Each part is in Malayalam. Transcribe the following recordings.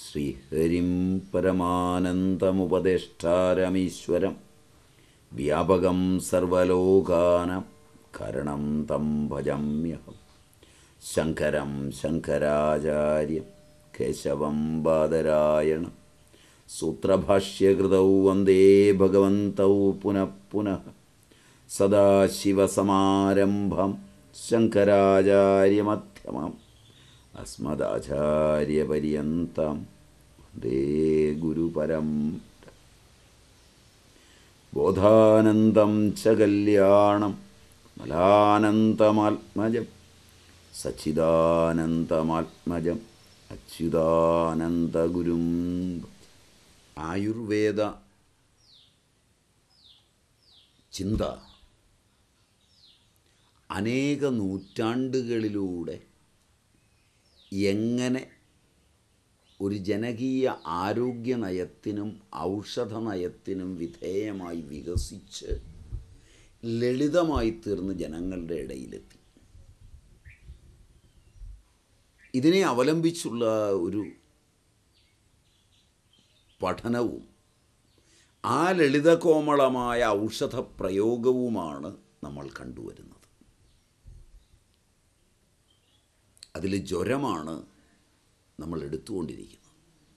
ശ്രീഹരിം പരമാനന്ദമുപദേഷ്ടാരമീശ്വരം വ്യാപകം സർവലോകാനം കരണം തം ഭജമ്യഹം ശങ്കരം ശങ്കരാചാര്യം കേശവം ബാദരായണം സൂത്രഭാഷ്യകൃതൗ വന്ദേ ഭഗവന്തൗ പുനഃ പുനഃ സദാശിവസമാരംഭം ശങ്കരാചാര്യമധ്യമം അസ്മദാചാര്യപര്യന്തം വന്ദേ ഗുരുപരം ബോധാനന്ദം ച കല്യാണം മലാനന്ദമാത്മജം സച്ചിദാനന്ദമാത്മജം അച്യുതാനന്ദഗുരും ആയുർവേദ ചിന്ത അനേക നൂറ്റാണ്ടുകളിലൂടെ എങ്ങനെ ഒരു ജനകീയ ആരോഗ്യ നയത്തിനും ഔഷധ നയത്തിനും വിധേയമായി വികസിച്ച് ലളിതമായി തീർന്ന് ജനങ്ങളുടെ ഇടയിലെത്തി ഇതിനെ അവലംബിച്ചുള്ള ഒരു പഠനവും ആ ലളിതകോമളമായ ഔഷധ പ്രയോഗവുമാണ് നമ്മൾ കണ്ടുവരുന്നത് അതിൽ ജ്വരമാണ് നമ്മൾ എടുത്തുകൊണ്ടിരിക്കുന്നത്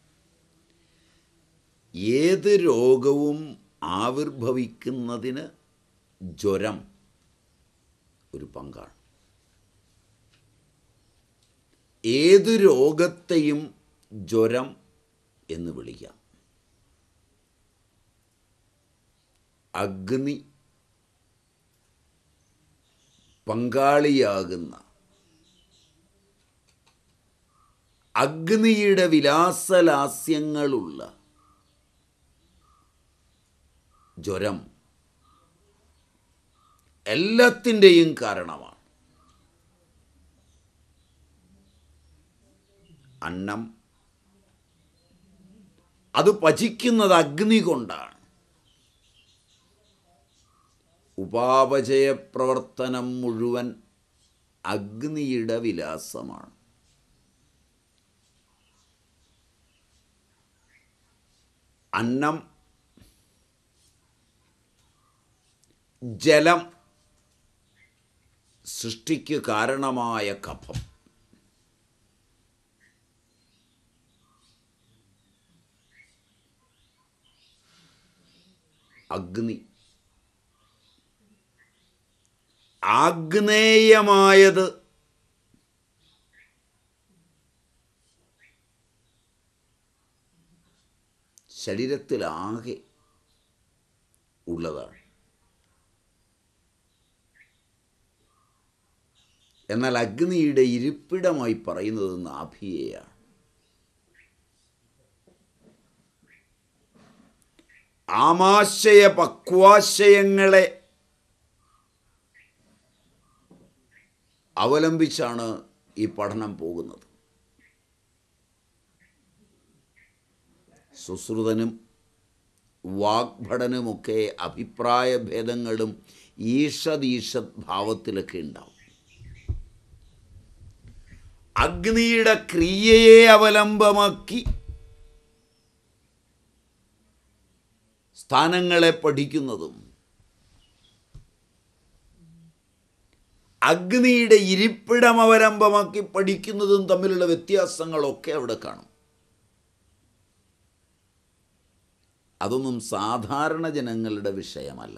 ഏത് രോഗവും ആവിർഭവിക്കുന്നതിന് ജ്വരം ഒരു പങ്കാണ് ഏത് രോഗത്തെയും ജ്വരം എന്ന് വിളിക്കാം അഗ്നി പങ്കാളിയാകുന്ന അഗ്നിയുടെ വിലാസലാസ്യങ്ങളുള്ള ജ്വരം എല്ലാത്തിൻ്റെയും കാരണമാണ് അന്നം അത് പചിക്കുന്നത് അഗ്നി കൊണ്ടാണ് ഉപാപചയ പ്രവർത്തനം മുഴുവൻ അഗ്നിയുടെ വിലാസമാണ് അന്നം ജലം സൃഷ്ടിക്ക് കാരണമായ കഫം അഗ്നി ആഗ്നേയമായത് ശരീരത്തിലാകെ ഉള്ളതാണ് എന്നാൽ അഗ്നിയുടെ ഇരിപ്പിടമായി പറയുന്നത് നാഭിയെയാണ് ആമാശയ പക്വാശയങ്ങളെ അവലംബിച്ചാണ് ഈ പഠനം പോകുന്നത് സുശ്രുതനും വാഗ്ഭടനുമൊക്കെ അഭിപ്രായ ഭേദങ്ങളും ഈഷദീഷത് ഭാവത്തിലൊക്കെ ഉണ്ടാവും അഗ്നിയുടെ ക്രിയയെ അവലംബമാക്കി സ്ഥാനങ്ങളെ പഠിക്കുന്നതും അഗ്നിയുടെ ഇരിപ്പിടം അവലംബമാക്കി പഠിക്കുന്നതും തമ്മിലുള്ള വ്യത്യാസങ്ങളൊക്കെ അവിടെ കാണും അതൊന്നും സാധാരണ ജനങ്ങളുടെ വിഷയമല്ല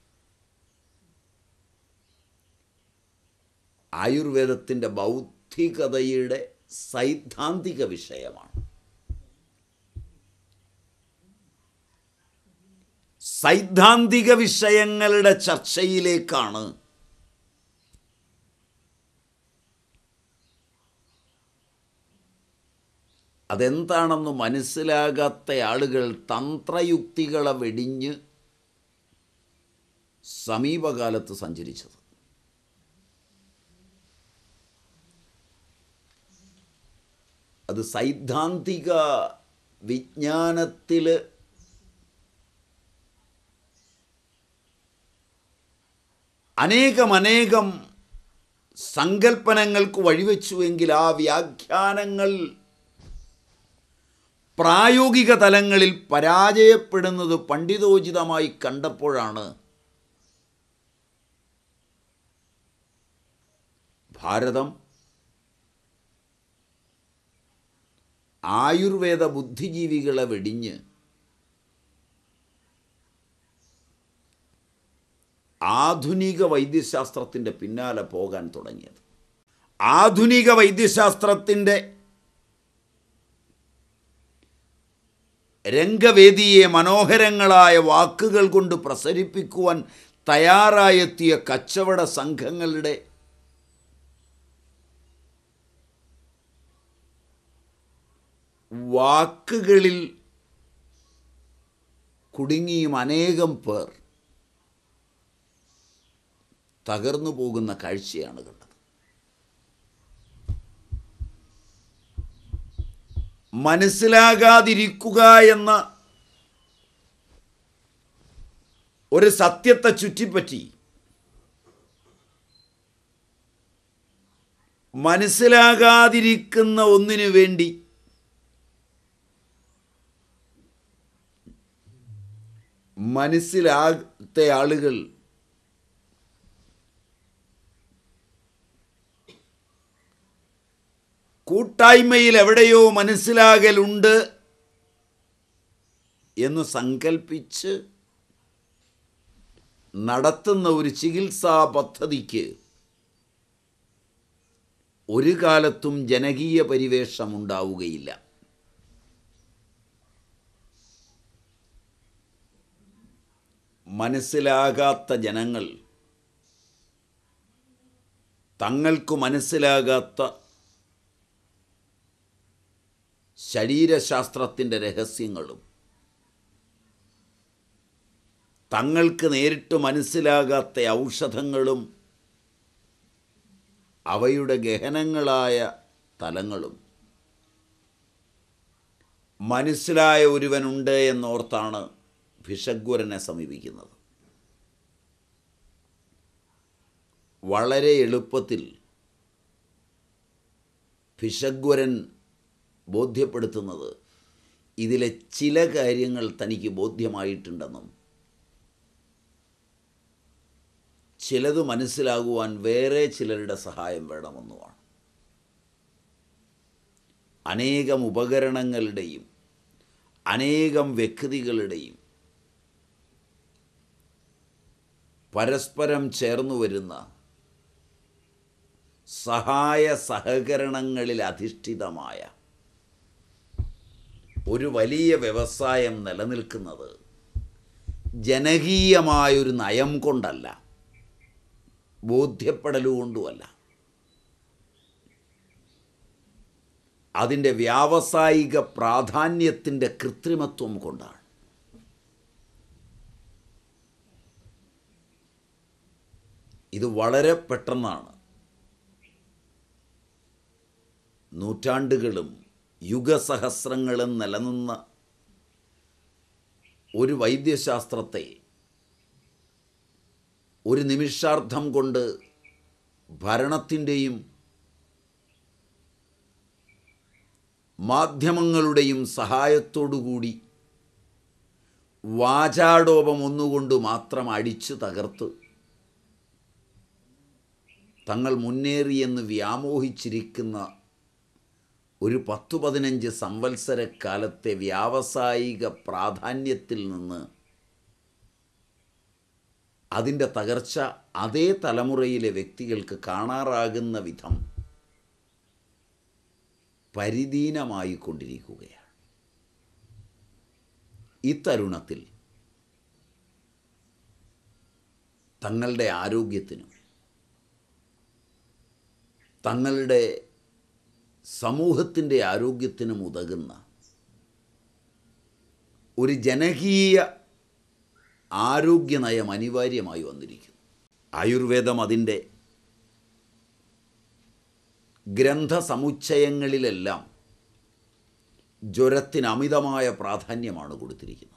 ആയുർവേദത്തിൻ്റെ ബൗദ്ധികതയുടെ സൈദ്ധാന്തിക വിഷയമാണ് സൈദ്ധാന്തിക വിഷയങ്ങളുടെ ചർച്ചയിലേക്കാണ് അതെന്താണെന്ന് മനസ്സിലാകാത്ത ആളുകൾ തന്ത്രയുക്തികളെ വെടിഞ്ഞ് സമീപകാലത്ത് സഞ്ചരിച്ചത് അത് സൈദ്ധാന്തിക വിജ്ഞാനത്തിൽ അനേകമനേകം സങ്കല്പനങ്ങൾക്ക് വഴിവെച്ചുവെങ്കിൽ ആ വ്യാഖ്യാനങ്ങൾ പ്രായോഗിക തലങ്ങളിൽ പരാജയപ്പെടുന്നത് പണ്ഡിതോചിതമായി കണ്ടപ്പോഴാണ് ഭാരതം ആയുർവേദ ബുദ്ധിജീവികളെ വെടിഞ്ഞ് ആധുനിക വൈദ്യശാസ്ത്രത്തിൻ്റെ പിന്നാലെ പോകാൻ തുടങ്ങിയത് ആധുനിക വൈദ്യശാസ്ത്രത്തിൻ്റെ രംഗവേദിയെ മനോഹരങ്ങളായ വാക്കുകൾ കൊണ്ട് പ്രസരിപ്പിക്കുവാൻ തയ്യാറായെത്തിയ കച്ചവട സംഘങ്ങളുടെ വാക്കുകളിൽ കുടുങ്ങിയും അനേകം പേർ തകർന്നു പോകുന്ന കാഴ്ചയാണ് കണ്ടത് മനസ്സിലാകാതിരിക്കുക എന്ന ഒരു സത്യത്തെ ചുറ്റിപ്പറ്റി മനസ്സിലാകാതിരിക്കുന്ന ഒന്നിനു വേണ്ടി മനസ്സിലാത്ത ആളുകൾ കൂട്ടായ്മയിൽ എവിടെയോ മനസ്സിലാകലുണ്ട് എന്ന് സങ്കൽപ്പിച്ച് നടത്തുന്ന ഒരു ചികിത്സാ പദ്ധതിക്ക് ഒരു കാലത്തും ജനകീയ പരിവേഷമുണ്ടാവുകയില്ല മനസ്സിലാകാത്ത ജനങ്ങൾ തങ്ങൾക്ക് മനസ്സിലാകാത്ത ശരീരശാസ്ത്രത്തിൻ്റെ രഹസ്യങ്ങളും തങ്ങൾക്ക് നേരിട്ട് മനസ്സിലാകാത്ത ഔഷധങ്ങളും അവയുടെ ഗഹനങ്ങളായ തലങ്ങളും മനസ്സിലായ ഒരുവനുണ്ട് എന്നോർത്താണ് ഭിഷഗ്വരനെ സമീപിക്കുന്നത് വളരെ എളുപ്പത്തിൽ ഭിഷഗ്വരൻ ബോധ്യപ്പെടുത്തുന്നത് ഇതിലെ ചില കാര്യങ്ങൾ തനിക്ക് ബോധ്യമായിട്ടുണ്ടെന്നും ചിലത് മനസ്സിലാകുവാൻ വേറെ ചിലരുടെ സഹായം വേണമെന്നുമാണ് അനേകം ഉപകരണങ്ങളുടെയും അനേകം വ്യക്തികളുടെയും പരസ്പരം ചേർന്നു വരുന്ന സഹായ സഹകരണങ്ങളിൽ അധിഷ്ഠിതമായ ഒരു വലിയ വ്യവസായം നിലനിൽക്കുന്നത് ജനകീയമായൊരു നയം കൊണ്ടല്ല ബോധ്യപ്പെടലുകൊണ്ടുമല്ല അതിൻ്റെ വ്യാവസായിക പ്രാധാന്യത്തിൻ്റെ കൃത്രിമത്വം കൊണ്ടാണ് ഇത് വളരെ പെട്ടെന്നാണ് നൂറ്റാണ്ടുകളും യുഗസഹസ്രങ്ങളും നിലനിന്ന ഒരു വൈദ്യശാസ്ത്രത്തെ ഒരു നിമിഷാർത്ഥം കൊണ്ട് ഭരണത്തിൻ്റെയും മാധ്യമങ്ങളുടെയും സഹായത്തോടുകൂടി വാചാടോപം ഒന്നുകൊണ്ട് മാത്രം അടിച്ചു തകർത്ത് തങ്ങൾ മുന്നേറിയെന്ന് വ്യാമോഹിച്ചിരിക്കുന്ന ഒരു പത്തു പതിനഞ്ച് സംവത്സരക്കാലത്തെ വ്യാവസായിക പ്രാധാന്യത്തിൽ നിന്ന് അതിൻ്റെ തകർച്ച അതേ തലമുറയിലെ വ്യക്തികൾക്ക് കാണാറാകുന്ന വിധം പരിധീനമായി കൊണ്ടിരിക്കുകയാണ് ഇത്തരുണത്തിൽ തങ്ങളുടെ ആരോഗ്യത്തിനും തങ്ങളുടെ സമൂഹത്തിൻ്റെ ആരോഗ്യത്തിനും ഉതകുന്ന ഒരു ജനകീയ ആരോഗ്യനയം അനിവാര്യമായി വന്നിരിക്കുന്നു ആയുർവേദം അതിൻ്റെ ഗ്രന്ഥസമുച്ചയങ്ങളിലെല്ലാം ജ്വരത്തിന് അമിതമായ പ്രാധാന്യമാണ് കൊടുത്തിരിക്കുന്നത്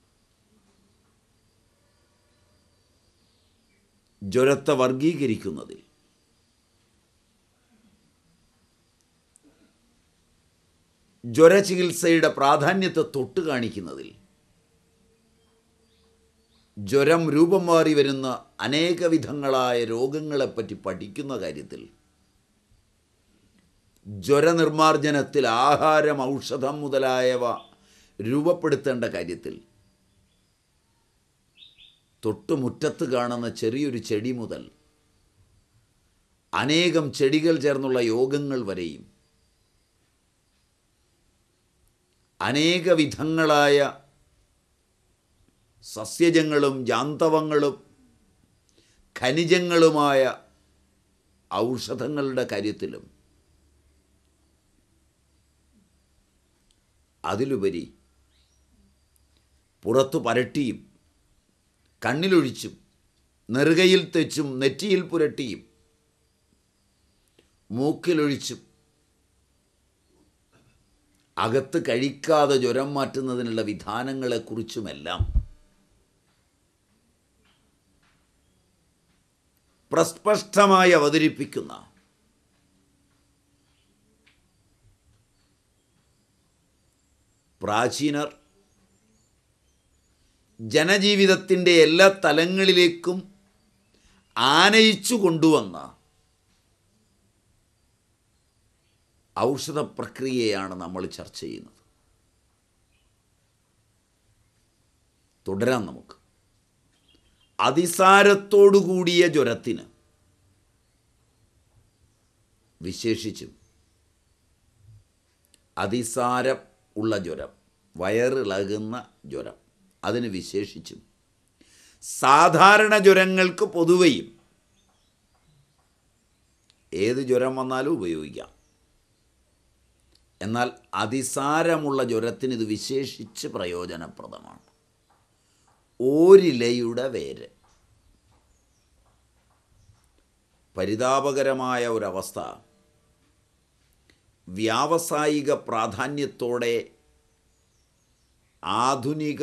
ജ്വരത്തെ വർഗീകരിക്കുന്നതിൽ ജ്വരചികിത്സയുടെ പ്രാധാന്യത്തെ തൊട്ട് കാണിക്കുന്നതിൽ ജ്വരം രൂപം മാറി വരുന്ന അനേകവിധങ്ങളായ രോഗങ്ങളെപ്പറ്റി പഠിക്കുന്ന കാര്യത്തിൽ ജ്വരനിർമ്മാർജ്ജനത്തിൽ ആഹാരം ഔഷധം മുതലായവ രൂപപ്പെടുത്തേണ്ട കാര്യത്തിൽ തൊട്ടുമുറ്റത്ത് കാണുന്ന ചെറിയൊരു ചെടി മുതൽ അനേകം ചെടികൾ ചേർന്നുള്ള യോഗങ്ങൾ വരെയും അനേക വിധങ്ങളായ സസ്യജങ്ങളും ജാന്തവങ്ങളും ഖനിജങ്ങളുമായ ഔഷധങ്ങളുടെ കാര്യത്തിലും അതിലുപരി പുറത്തു പരട്ടിയും കണ്ണിലൊഴിച്ചും നെറുകയിൽ തെച്ചും നെറ്റിയിൽ പുരട്ടിയും മൂക്കിലൊഴിച്ചും അകത്ത് കഴിക്കാതെ ജ്വരം മാറ്റുന്നതിനുള്ള വിധാനങ്ങളെക്കുറിച്ചുമെല്ലാം പ്രസ്പഷ്ടമായി അവതരിപ്പിക്കുന്ന പ്രാചീനർ ജനജീവിതത്തിൻ്റെ എല്ലാ തലങ്ങളിലേക്കും ആനയിച്ചു കൊണ്ടുവന്ന ഔഷധ പ്രക്രിയയാണ് നമ്മൾ ചർച്ച ചെയ്യുന്നത് തുടരാം നമുക്ക് അതിസാരത്തോടുകൂടിയ ജ്വരത്തിന് വിശേഷിച്ചും അതിസാരം ഉള്ള ജ്വരം വയറിളകുന്ന ജ്വരം അതിന് വിശേഷിച്ചും സാധാരണ ജ്വരങ്ങൾക്ക് പൊതുവെയും ഏത് ജ്വരം വന്നാലും ഉപയോഗിക്കാം എന്നാൽ അതിസാരമുള്ള ജ്വരത്തിന് ഇത് വിശേഷിച്ച് പ്രയോജനപ്രദമാണ് ഓരിലയുടെ വേര് പരിതാപകരമായ ഒരവസ്ഥ വ്യാവസായിക പ്രാധാന്യത്തോടെ ആധുനിക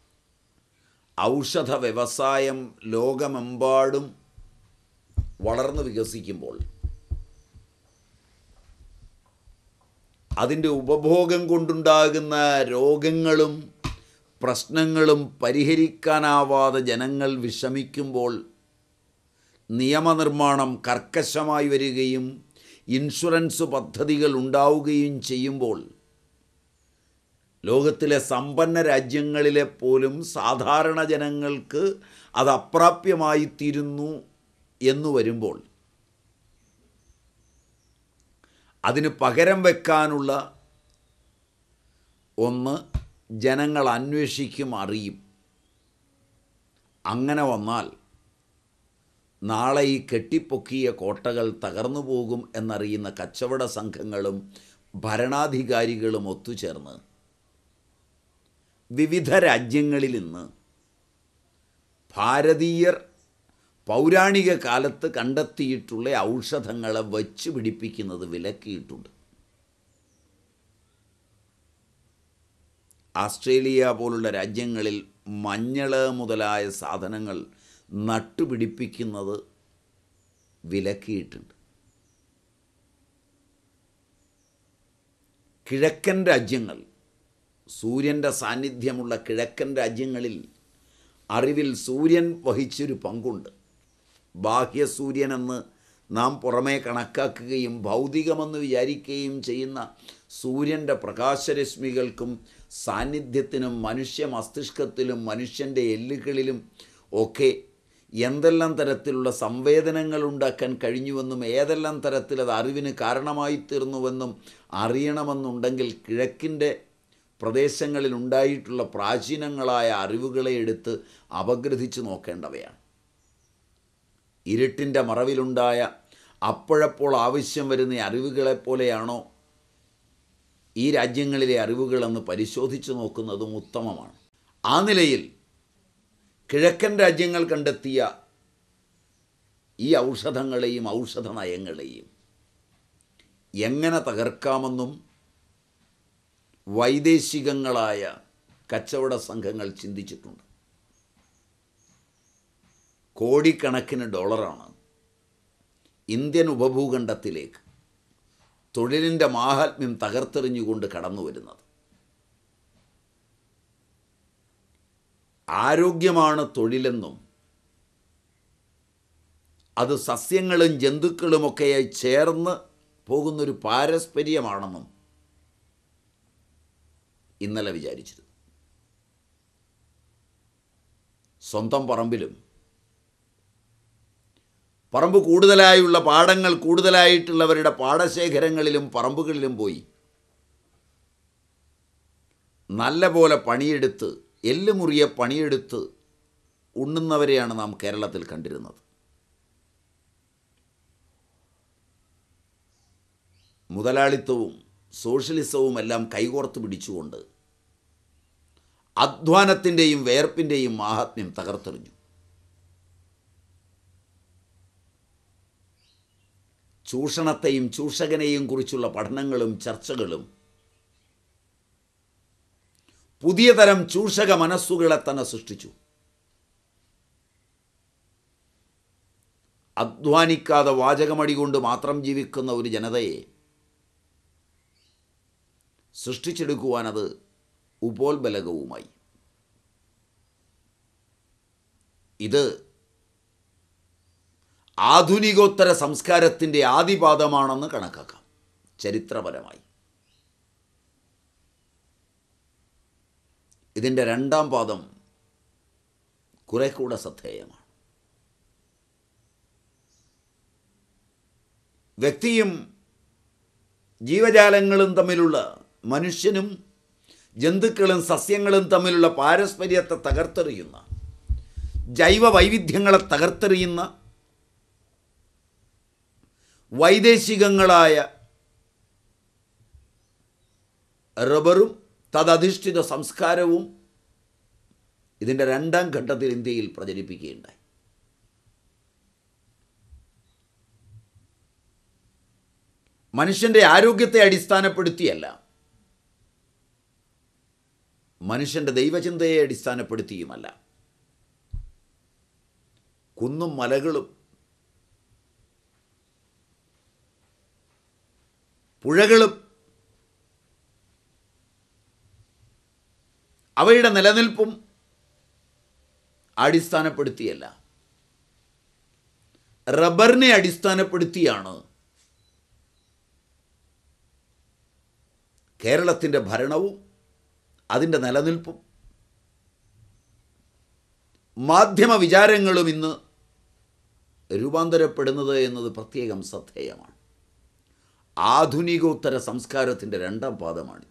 ഔഷധ വ്യവസായം ലോകമെമ്പാടും വളർന്നു വികസിക്കുമ്പോൾ അതിൻ്റെ ഉപഭോഗം കൊണ്ടുണ്ടാകുന്ന രോഗങ്ങളും പ്രശ്നങ്ങളും പരിഹരിക്കാനാവാതെ ജനങ്ങൾ വിഷമിക്കുമ്പോൾ നിയമനിർമ്മാണം കർക്കശമായി വരികയും ഇൻഷുറൻസ് പദ്ധതികൾ ഉണ്ടാവുകയും ചെയ്യുമ്പോൾ ലോകത്തിലെ സമ്പന്ന രാജ്യങ്ങളിലെ പോലും സാധാരണ ജനങ്ങൾക്ക് അത് അപ്രാപ്യമായിത്തീരുന്നു എന്ന് വരുമ്പോൾ അതിന് പകരം വെക്കാനുള്ള ഒന്ന് ജനങ്ങൾ അന്വേഷിക്കും അറിയും അങ്ങനെ വന്നാൽ നാളെ ഈ കെട്ടിപ്പൊക്കിയ കോട്ടകൾ തകർന്നു പോകും എന്നറിയുന്ന കച്ചവട സംഘങ്ങളും ഭരണാധികാരികളും ഒത്തുചേർന്ന് വിവിധ രാജ്യങ്ങളിൽ നിന്ന് ഭാരതീയർ പൗരാണിക കാലത്ത് കണ്ടെത്തിയിട്ടുള്ള ഔഷധങ്ങളെ വച്ച് പിടിപ്പിക്കുന്നത് വിലക്കിയിട്ടുണ്ട് ആസ്ട്രേലിയ പോലുള്ള രാജ്യങ്ങളിൽ മഞ്ഞൾ മുതലായ സാധനങ്ങൾ നട്ടുപിടിപ്പിക്കുന്നത് വിലക്കിയിട്ടുണ്ട് കിഴക്കൻ രാജ്യങ്ങൾ സൂര്യൻ്റെ സാന്നിധ്യമുള്ള കിഴക്കൻ രാജ്യങ്ങളിൽ അറിവിൽ സൂര്യൻ വഹിച്ചൊരു പങ്കുണ്ട് ബാഹ്യ സൂര്യനെന്ന് നാം പുറമേ കണക്കാക്കുകയും ഭൗതികമെന്ന് വിചാരിക്കുകയും ചെയ്യുന്ന സൂര്യൻ്റെ പ്രകാശരശ്മികൾക്കും സാന്നിധ്യത്തിനും മനുഷ്യ മസ്തിഷ്കത്തിലും മനുഷ്യൻ്റെ എല്ലുകളിലും ഒക്കെ എന്തെല്ലാം തരത്തിലുള്ള സംവേദനങ്ങൾ ഉണ്ടാക്കാൻ കഴിഞ്ഞുവെന്നും ഏതെല്ലാം തരത്തിൽ അത് അറിവിന് കാരണമായി തീർന്നുവെന്നും അറിയണമെന്നുണ്ടെങ്കിൽ കിഴക്കിൻ്റെ പ്രദേശങ്ങളിൽ ഉണ്ടായിട്ടുള്ള പ്രാചീനങ്ങളായ അറിവുകളെ എടുത്ത് അപഗ്രഥിച്ച് നോക്കേണ്ടവയാണ് ഇരുട്ടിൻ്റെ മറവിലുണ്ടായ അപ്പോഴപ്പോൾ ആവശ്യം വരുന്ന അറിവുകളെപ്പോലെയാണോ ഈ രാജ്യങ്ങളിലെ അറിവുകളെന്ന് പരിശോധിച്ച് നോക്കുന്നതും ഉത്തമമാണ് ആ നിലയിൽ കിഴക്കൻ രാജ്യങ്ങൾ കണ്ടെത്തിയ ഈ ഔഷധങ്ങളെയും ഔഷധ നയങ്ങളെയും എങ്ങനെ തകർക്കാമെന്നും വൈദേശികങ്ങളായ കച്ചവട സംഘങ്ങൾ ചിന്തിച്ചിട്ടുണ്ട് കോടിക്കണക്കിന് ഡോളറാണ് ഇന്ത്യൻ ഉപഭൂഖണ്ഡത്തിലേക്ക് തൊഴിലിൻ്റെ മാഹാത്മ്യം തകർത്തെറിഞ്ഞുകൊണ്ട് കടന്നു വരുന്നത് ആരോഗ്യമാണ് തൊഴിലെന്നും അത് സസ്യങ്ങളും ജന്തുക്കളുമൊക്കെയായി ചേർന്ന് പോകുന്നൊരു പാരസ്പര്യമാണെന്നും ഇന്നലെ വിചാരിച്ചിരുന്നു സ്വന്തം പറമ്പിലും പറമ്പ് കൂടുതലായുള്ള പാടങ്ങൾ കൂടുതലായിട്ടുള്ളവരുടെ പാടശേഖരങ്ങളിലും പറമ്പുകളിലും പോയി നല്ല പോലെ പണിയെടുത്ത് എല്ലുമുറിയെ പണിയെടുത്ത് ഉണ്ണുന്നവരെയാണ് നാം കേരളത്തിൽ കണ്ടിരുന്നത് മുതലാളിത്തവും സോഷ്യലിസവും എല്ലാം കൈകോർത്ത് പിടിച്ചുകൊണ്ട് അധ്വാനത്തിൻ്റെയും വേർപ്പിൻ്റെയും മാഹാത്മ്യം തകർത്തെറിഞ്ഞു ചൂഷണത്തെയും ചൂഷകനെയും കുറിച്ചുള്ള പഠനങ്ങളും ചർച്ചകളും പുതിയ തരം ചൂഷക മനസ്സുകളെ തന്നെ സൃഷ്ടിച്ചു അധ്വാനിക്കാതെ വാചകമടി കൊണ്ട് മാത്രം ജീവിക്കുന്ന ഒരു ജനതയെ സൃഷ്ടിച്ചെടുക്കുവാൻ അത് ഉപോത്ബലകവുമായി ഇത് ആധുനികോത്തര സംസ്കാരത്തിൻ്റെ ആദിപാദമാണെന്ന് കണക്കാക്കാം ചരിത്രപരമായി ഇതിൻ്റെ രണ്ടാം പാദം കുറെ കൂടെ ശ്രദ്ധേയമാണ് വ്യക്തിയും ജീവജാലങ്ങളും തമ്മിലുള്ള മനുഷ്യനും ജന്തുക്കളും സസ്യങ്ങളും തമ്മിലുള്ള പാരസ്പര്യത്തെ തകർത്തെറിയുന്ന ജൈവ വൈവിധ്യങ്ങളെ തകർത്തെറിയുന്ന വൈദേശികങ്ങളായ റബ്ബറും തദധിഷ്ഠിത സംസ്കാരവും ഇതിൻ്റെ രണ്ടാം ഘട്ടത്തിൽ ഇന്ത്യയിൽ പ്രചരിപ്പിക്കുകയുണ്ടായി മനുഷ്യൻ്റെ ആരോഗ്യത്തെ അടിസ്ഥാനപ്പെടുത്തിയല്ല മനുഷ്യൻ്റെ ദൈവചിന്തയെ അടിസ്ഥാനപ്പെടുത്തിയുമല്ല കുന്നും മലകളും പുഴകളും അവയുടെ നിലനിൽപ്പും അടിസ്ഥാനപ്പെടുത്തിയല്ല റബ്ബറിനെ അടിസ്ഥാനപ്പെടുത്തിയാണ് കേരളത്തിൻ്റെ ഭരണവും അതിൻ്റെ നിലനിൽപ്പും മാധ്യമ വിചാരങ്ങളും ഇന്ന് രൂപാന്തരപ്പെടുന്നത് എന്നത് പ്രത്യേകം ശ്രദ്ധേയമാണ് ആധുനികോത്തര സംസ്കാരത്തിൻ്റെ രണ്ടാം പാദമാണിത്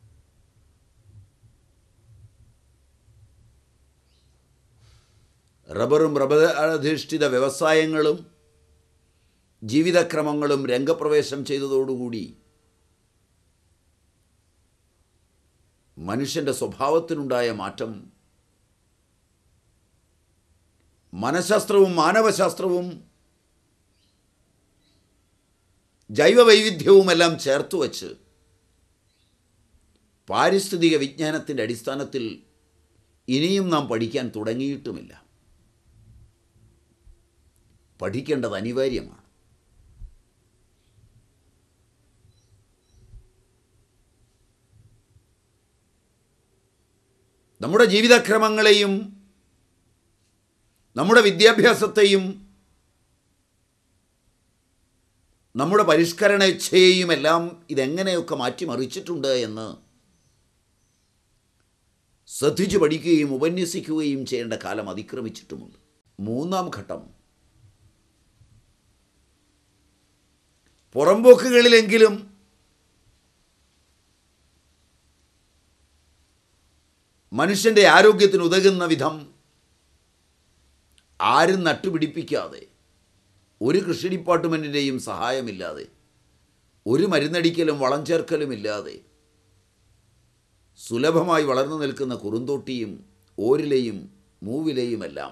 റബ്ബറും റബ്ബർ അധിഷ്ഠിത വ്യവസായങ്ങളും ജീവിതക്രമങ്ങളും രംഗപ്രവേശം ചെയ്തതോടുകൂടി മനുഷ്യൻ്റെ സ്വഭാവത്തിനുണ്ടായ മാറ്റം മനഃശാസ്ത്രവും മാനവശാസ്ത്രവും ജൈവവൈവിധ്യവുമെല്ലാം ചേർത്ത് വച്ച് പാരിസ്ഥിതിക വിജ്ഞാനത്തിൻ്റെ അടിസ്ഥാനത്തിൽ ഇനിയും നാം പഠിക്കാൻ തുടങ്ങിയിട്ടുമില്ല പഠിക്കേണ്ടത് അനിവാര്യമാണ് നമ്മുടെ ജീവിതക്രമങ്ങളെയും നമ്മുടെ വിദ്യാഭ്യാസത്തെയും നമ്മുടെ പരിഷ്കരണ ഇച്ഛയെയും എല്ലാം ഇതെങ്ങനെയൊക്കെ മാറ്റിമറിച്ചിട്ടുണ്ട് എന്ന് ശ്രദ്ധിച്ചു പഠിക്കുകയും ഉപന്യസിക്കുകയും ചെയ്യേണ്ട കാലം അതിക്രമിച്ചിട്ടുമുണ്ട് മൂന്നാം ഘട്ടം പുറംപോക്കുകളിലെങ്കിലും മനുഷ്യൻ്റെ ആരോഗ്യത്തിന് ഉതകുന്ന വിധം ആരും നട്ടുപിടിപ്പിക്കാതെ ഒരു കൃഷി ഡിപ്പാർട്ട്മെൻറ്റിൻ്റെയും സഹായമില്ലാതെ ഒരു മരുന്നടിക്കലും വളം ചേർക്കലും ഇല്ലാതെ സുലഭമായി വളർന്നു നിൽക്കുന്ന കുറുന്തോട്ടിയും ഓരിലെയും മൂവിലെയുമെല്ലാം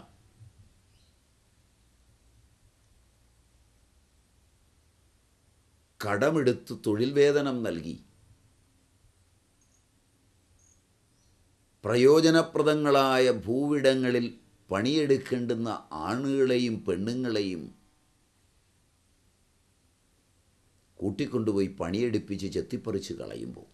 കടമെടുത്ത് തൊഴിൽ വേതനം നൽകി പ്രയോജനപ്രദങ്ങളായ ഭൂവിടങ്ങളിൽ പണിയെടുക്കേണ്ടുന്ന ആണുങ്ങളെയും പെണ്ണുങ്ങളെയും കൂട്ടിക്കൊണ്ടുപോയി പണിയെടുപ്പിച്ച് ചെത്തിപ്പറിച്ച് കളയുമ്പോൾ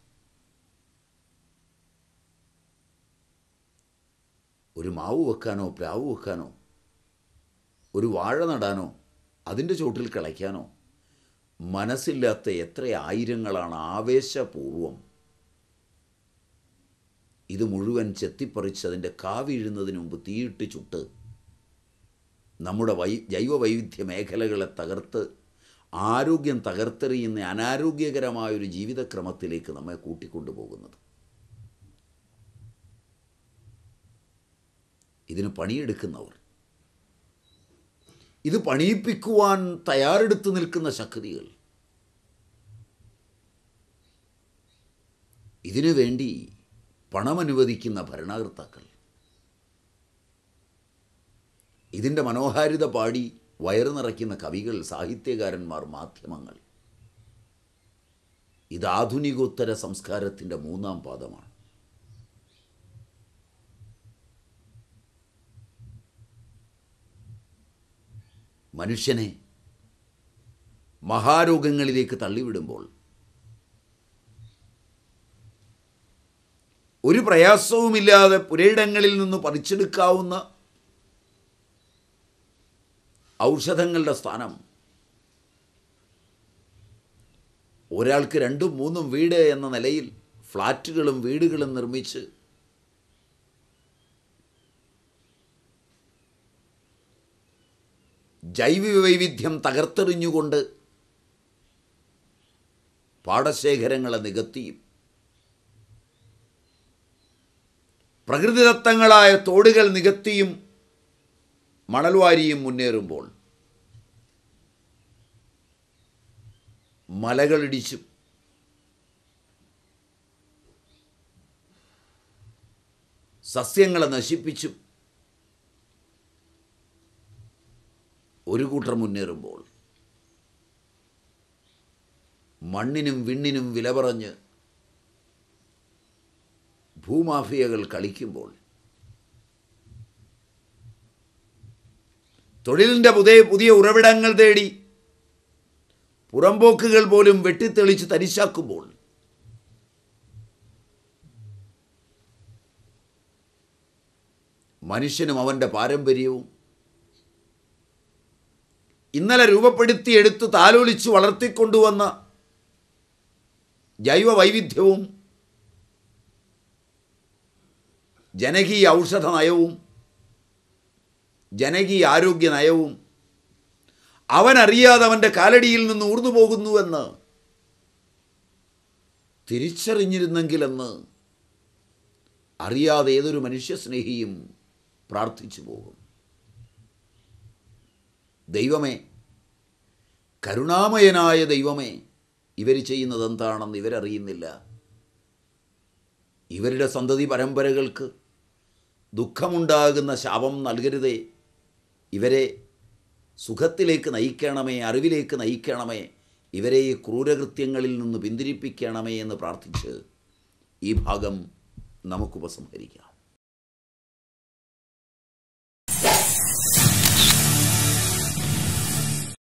ഒരു മാവ് വെക്കാനോ പ്ലാവ് വെക്കാനോ ഒരു വാഴ നടാനോ അതിൻ്റെ ചോട്ടിൽ കിളയ്ക്കാനോ മനസ്സില്ലാത്ത എത്ര ആയിരങ്ങളാണ് ആവേശപൂർവം ഇത് മുഴുവൻ ചെത്തിപ്പറിച്ച് അതിൻ്റെ കാവീഴുന്നതിന് മുമ്പ് തീയിട്ട് ചുട്ട് നമ്മുടെ വൈ ജൈവ വൈവിധ്യ മേഖലകളെ തകർത്ത് ആരോഗ്യം തകർത്തെറിയുന്ന അനാരോഗ്യകരമായൊരു ജീവിതക്രമത്തിലേക്ക് നമ്മെ കൂട്ടിക്കൊണ്ടുപോകുന്നത് ഇതിന് പണിയെടുക്കുന്നവർ ഇത് പണിയിപ്പിക്കുവാൻ തയ്യാറെടുത്ത് നിൽക്കുന്ന ശക്തികൾ ഇതിനു വേണ്ടി പണമനുവദിക്കുന്ന ഭരണകർത്താക്കൾ ഇതിൻ്റെ മനോഹാരിത പാടി വയറു നിറയ്ക്കുന്ന കവികൾ സാഹിത്യകാരന്മാർ മാധ്യമങ്ങൾ ഇത് ആധുനികോത്തര സംസ്കാരത്തിൻ്റെ മൂന്നാം പാദമാണ് മനുഷ്യനെ മഹാരോഗങ്ങളിലേക്ക് തള്ളിവിടുമ്പോൾ ഒരു പ്രയാസവുമില്ലാതെ പുരയിടങ്ങളിൽ നിന്ന് പറിച്ചെടുക്കാവുന്ന ഔഷധങ്ങളുടെ സ്ഥാനം ഒരാൾക്ക് രണ്ടും മൂന്നും വീട് എന്ന നിലയിൽ ഫ്ലാറ്റുകളും വീടുകളും നിർമ്മിച്ച് ജൈവ വൈവിധ്യം തകർത്തെറിഞ്ഞുകൊണ്ട് പാടശേഖരങ്ങളെ നികത്തിയും പ്രകൃതിദത്തങ്ങളായ തോടുകൾ നികത്തിയും മണൽവാരിയും മുന്നേറുമ്പോൾ മലകളിടിച്ചും സസ്യങ്ങളെ നശിപ്പിച്ചും ഒരു കൂട്ടർ മുന്നേറുമ്പോൾ മണ്ണിനും വിണ്ണിനും വില പറഞ്ഞ് ഭൂമാഫിയകൾ കളിക്കുമ്പോൾ തൊഴിലിൻ്റെ പുതിയ പുതിയ ഉറവിടങ്ങൾ തേടി പുറമ്പോക്കുകൾ പോലും വെട്ടിത്തെളിച്ച് തരിശാക്കുമ്പോൾ മനുഷ്യനും അവൻ്റെ പാരമ്പര്യവും ഇന്നലെ രൂപപ്പെടുത്തിയെടുത്ത് താലോലിച്ച് വളർത്തിക്കൊണ്ടുവന്ന ജൈവ വൈവിധ്യവും ജനകീയ ഔഷധ നയവും ജനകീയ ആരോഗ്യ നയവും അവനറിയാതെ അവൻ്റെ കാലടിയിൽ നിന്ന് ഊർന്നു പോകുന്നുവെന്ന് തിരിച്ചറിഞ്ഞിരുന്നെങ്കിലെന്ന് അറിയാതെ ഏതൊരു മനുഷ്യസ്നേഹിയും പ്രാർത്ഥിച്ചു പോകും ദൈവമേ കരുണാമയനായ ദൈവമേ ഇവർ ചെയ്യുന്നത് എന്താണെന്ന് ഇവരറിയുന്നില്ല ഇവരുടെ സന്തതി പരമ്പരകൾക്ക് ദുഃഖമുണ്ടാകുന്ന ശാപം നൽകരുതേ ഇവരെ സുഖത്തിലേക്ക് നയിക്കണമേ അറിവിലേക്ക് നയിക്കണമേ ഇവരെ ഈ ക്രൂരകൃത്യങ്ങളിൽ നിന്ന് പിന്തിരിപ്പിക്കണമേ എന്ന് പ്രാർത്ഥിച്ച് ഈ ഭാഗം നമുക്ക് ഉപസംഹരിക്കാം